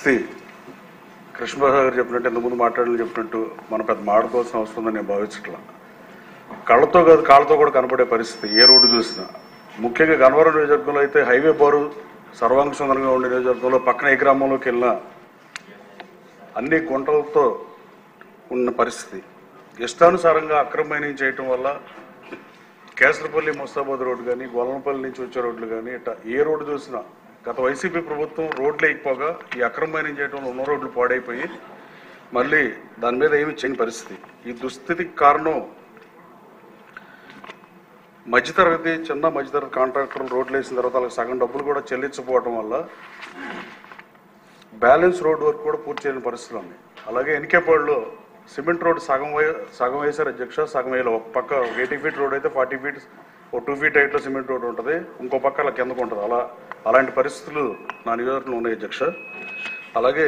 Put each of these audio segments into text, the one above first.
పరిస్థితి కృష్ణప్రసాద్ గారు చెప్పినట్టు ఇంతకుముందు మాట్లాడాలని చెప్పినట్టు మనం పెద్ద మాడుకోవాల్సిన అవసరం ఉందని నేను భావించట్లా కళ్ళతో కాదు కాళ్ళతో కూడా కనపడే పరిస్థితి ఏ రోడ్డు చూసినా ముఖ్యంగా గన్నవరం నియోజకవర్గంలో అయితే హైవే బారు సర్వాంగ సుందరంగా ఉండే నియోజకవర్గంలో పక్కన ఏ గ్రామంలోకి వెళ్ళినా అన్ని గుంటలతో ఉన్న పరిస్థితి ఇష్టానుసారంగా అక్రమ మైనింగ్ చేయటం వల్ల కేసరపల్లి ముస్తాబాద్ రోడ్డు కానీ గొల్లనపల్లి నుంచి వచ్చే రోడ్లు కానీ ఇట్లా ఏ రోడ్డు చూసినా గత వైసీపీ ప్రభుత్వం రోడ్లు వేయకపోగా ఈ అక్రమ మైనింగ్ చేయడం వల్ల ఉన్న రోడ్లు పాడైపోయి మళ్ళీ దాని మీద ఏమి చేయని పరిస్థితి ఈ దుస్థితికి కారణం మధ్యతరగతి చిన్న మధ్యతరగతి కాంట్రాక్టర్లు రోడ్లు వేసిన తర్వాత వాళ్ళకి సగం డబ్బులు కూడా చెల్లించకపోవడం వల్ల బ్యాలెన్స్ రోడ్ వర్క్ కూడా పూర్తి చేయని పరిస్థితులు ఉన్నాయి అలాగే ఎన్కేపాడులో సిమెంట్ రోడ్ సగం వే- సగం వేశారు అధ్యక్ష సగం వేయాలి ఒక పక్క ఎయిటీ ఫీట్ రోడ్ అయితే ఫార్టీ ఫీట్ ఒక టూ ఫీట్ హైట్లో సిమెంట్ రోడ్ ఉంటుంది ఇంకో పక్క అలా కిందకు ఉంటుంది అలా అలాంటి పరిస్థితులు నా నియోజకవర్గంలో ఉన్నాయి అధ్యక్ష అలాగే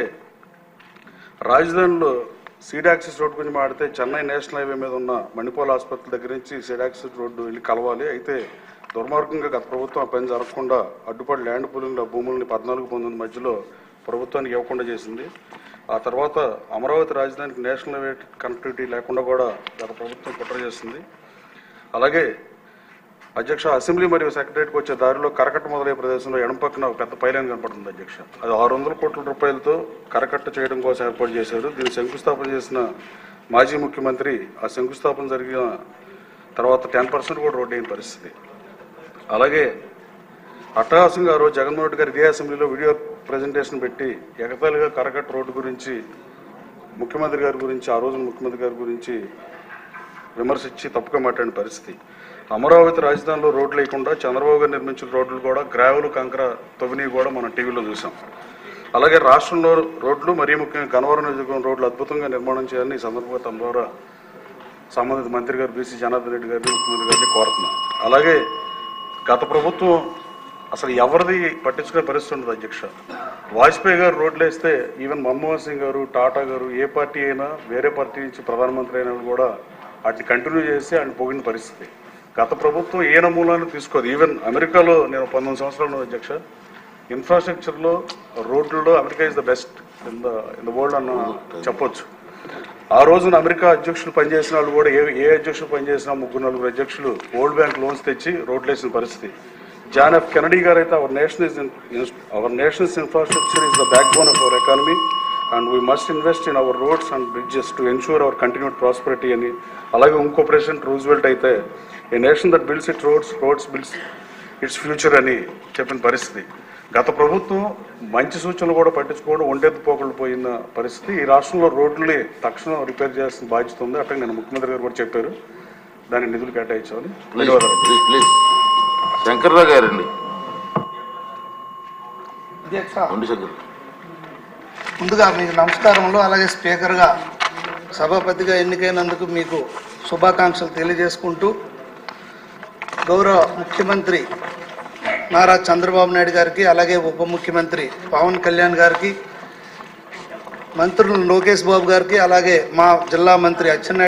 రాజధానిలో సీడ్ యాక్సిస్ రోడ్ గురించి మాడితే చెన్నై నేషనల్ హైవే మీద ఉన్న మణిపాల్ ఆసుపత్రి దగ్గర నుంచి సీడ్ యాక్సిస్ రోడ్డు వెళ్ళి కలవాలి అయితే దుర్మార్గంగా గత ప్రభుత్వం ఆ పని జరగకుండా అడ్డుపడి ల్యాండ్ పూలింగ్ భూములని పద్నాలుగు పంతొమ్మిది మధ్యలో ప్రభుత్వానికి ఇవ్వకుండా చేసింది ఆ తర్వాత అమరావతి రాజధానికి నేషనల్ హైవే కనెక్టివిటీ లేకుండా కూడా గత ప్రభుత్వం కుట్ర చేసింది అలాగే అధ్యక్ష అసెంబ్లీ మరియు సెక్రటరీకి వచ్చే దారిలో కరకట్ట మొదలయ్యే ప్రదేశంలో ఎడం పక్కన ఒక పెద్ద పైలైన్ కనపడుతుంది అధ్యక్ష అది ఆరు వందల కోట్ల రూపాయలతో కరకట్ట చేయడం కోసం ఏర్పాటు చేశారు దీన్ని శంకుస్థాపన చేసిన మాజీ ముఖ్యమంత్రి ఆ శంకుస్థాపన జరిగిన తర్వాత టెన్ పర్సెంట్ కూడా రోడ్డు అయిన పరిస్థితి అలాగే అట్టహాసంగా ఆ రోజు జగన్మోహన్ రెడ్డి గారు ఇదే అసెంబ్లీలో వీడియో ప్రజెంటేషన్ పెట్టి ఎగతాళిగా కరకట్ట రోడ్డు గురించి ముఖ్యమంత్రి గారి గురించి ఆ రోజున ముఖ్యమంత్రి గారి గురించి విమర్శించి తప్పుగా మాట్లాడిన పరిస్థితి అమరావతి రాజధానిలో రోడ్లు లేకుండా చంద్రబాబు గారు నిర్మించిన రోడ్లు కూడా గ్రావెల్ కంకర తవ్వినవి కూడా మనం టీవీలో చూసాం అలాగే రాష్ట్రంలో రోడ్లు మరీ ముఖ్యంగా గన్నవరం నియోజకవర్గం రోడ్లు అద్భుతంగా నిర్మాణం చేయాలని ఈ సందర్భంగా తమ ద్వారా సంబంధిత మంత్రి గారు బీసీ జనార్దన్ రెడ్డి గారిని ముఖ్యమంత్రి గారిని కోరుతున్నాం అలాగే గత ప్రభుత్వం అసలు ఎవరిది పట్టించుకునే పరిస్థితి ఉండదు అధ్యక్ష వాజ్పేయి గారు రోడ్లు వేస్తే ఈవెన్ మన్మోహన్ సింగ్ గారు టాటా గారు ఏ పార్టీ అయినా వేరే పార్టీ నుంచి ప్రధానమంత్రి అయినా కూడా వాటిని కంటిన్యూ చేసి ఆయన పోగిన పరిస్థితి గత ప్రభుత్వం ఏ నమూనాను తీసుకోదు ఈవెన్ అమెరికాలో నేను పంతొమ్మిది సంవత్సరాలు అధ్యక్ష ఇన్ఫ్రాస్ట్రక్చర్లో రోడ్లలో America is the best in the in the world అన్న చెప్పొచ్చు ఆ రోజున అమెరికా అధ్యక్షులు పనిచేసిన వాళ్ళు కూడా ఏ ఏ అధ్యక్షులు పనిచేసినా ముగ్గురు నలుగురు అధ్యక్షులు వరల్డ్ బ్యాంక్ లోన్స్ తెచ్చి రోడ్లు వేసిన పరిస్థితి జాన్ ఎఫ్ కెనడీ గారు అయితే our nation is our nationals infrastructure is the backbone of our economy and we must invest in our roads and bridges to ensure our continued prosperity అని అలాగే ఇంకో president Roosevelt అయితే a nation that builds it roads roads builds its future అని చెప్పిన పరిస్థితి గత ప్రభుత్వం మంచి సూచనలు కూడా పట్టించుకోవడం ఒంటెత్తు పోకళ్ళు పోయిన పరిస్థితి ఈ రాష్ట్రంలో రోడ్లని తక్షణం రిపేర్ చేయాల్సిన బాధ్యత ఉంది అట్లా నేను ముఖ్యమంత్రి గారు కూడా చెప్పారు దాని నిధులు కేటాయించామని ప్లీజ్ ధన్యవాదాలు ప్లీజ్ ప్లీజ్ శంకర్రావు గారండి అధ్యక్ష ఉండి శంకర్ ముందుగా మీకు నమస్కారములు అలాగే స్పీకర్గా సభాపతిగా ఎన్నికైనందుకు మీకు శుభాకాంక్షలు తెలియజేసుకుంటూ గౌరవ ముఖ్యమంత్రి నారా చంద్రబాబు నాయుడు గారికి అలాగే ఉప ముఖ్యమంత్రి పవన్ కళ్యాణ్ గారికి మంత్రులు లోకేష్ బాబు గారికి అలాగే మా జిల్లా మంత్రి అచ్చెన్నాయుడు